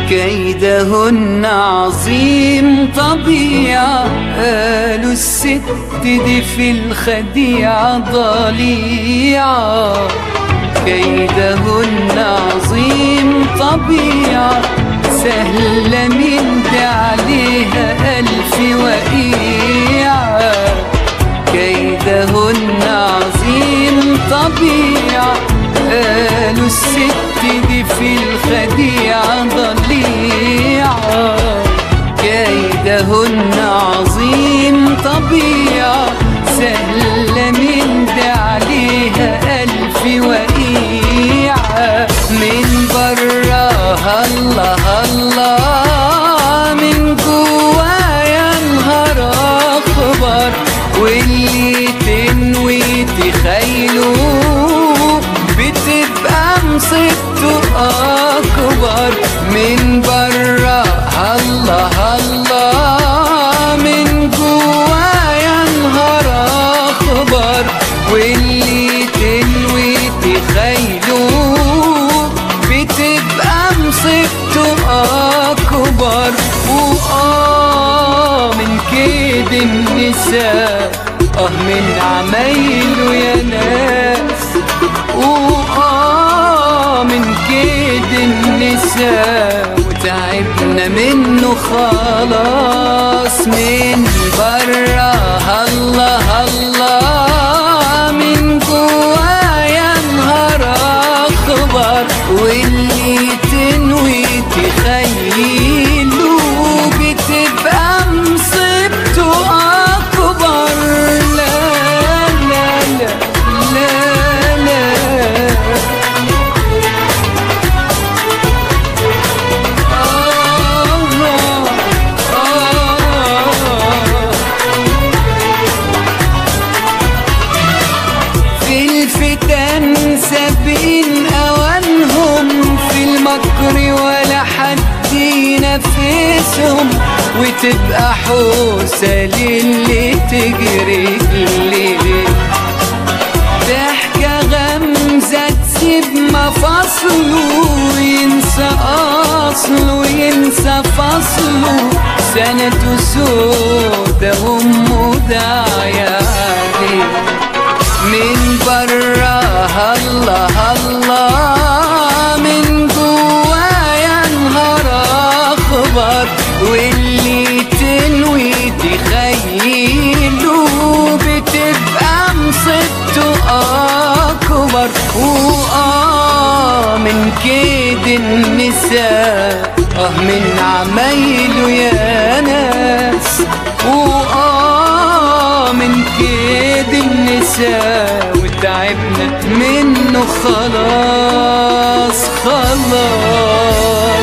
كيدهن عظيم طبيعة قالوا الست دي في الخديعة ضليعة كيدهن عظيم طبيعة سهلة من دي عليها ألف وقيعة كيدهن عظيم طبيعة قالوا الست دي في الخديعة ضليعة كيدهن عظيم طبيعة سهلة من دي عليها ألف وقيعة من براها الله الله من جوايا نهار أخبر واللي تنوي تخيله بتبقى مصيبته أكبر من براها الله الله من جوايا نهار أخبر واللي تنوي تخيله بتبقى مصيبته أكبر وآه من كيد النساء آه من عمايله يا ناس وآه من كيد النساء وتعبنا منه خلاص من براها الله الله من جوايا نهار أخبر واللي تنوي تخيله بتبقى مصيبته أكبر لا لا لا لا لا آه آه في الفتن سابقين اوانهم في المكر ولا حد ينفسهم وتبقى حوسه للي تجري الليل ضحكة غمزة تسيب مفاصله ينسى أصله ينسى فصله سنة سودة أمه داعية عليه من براها الله الله من جوايا نهار أخبر واللي تنوي تخيله بتبقى مصيبته أكبر وآه من كيد النساء آه من عمايله يا ناس وآه من كيد النساء وتعبنا منه خلاص خلاص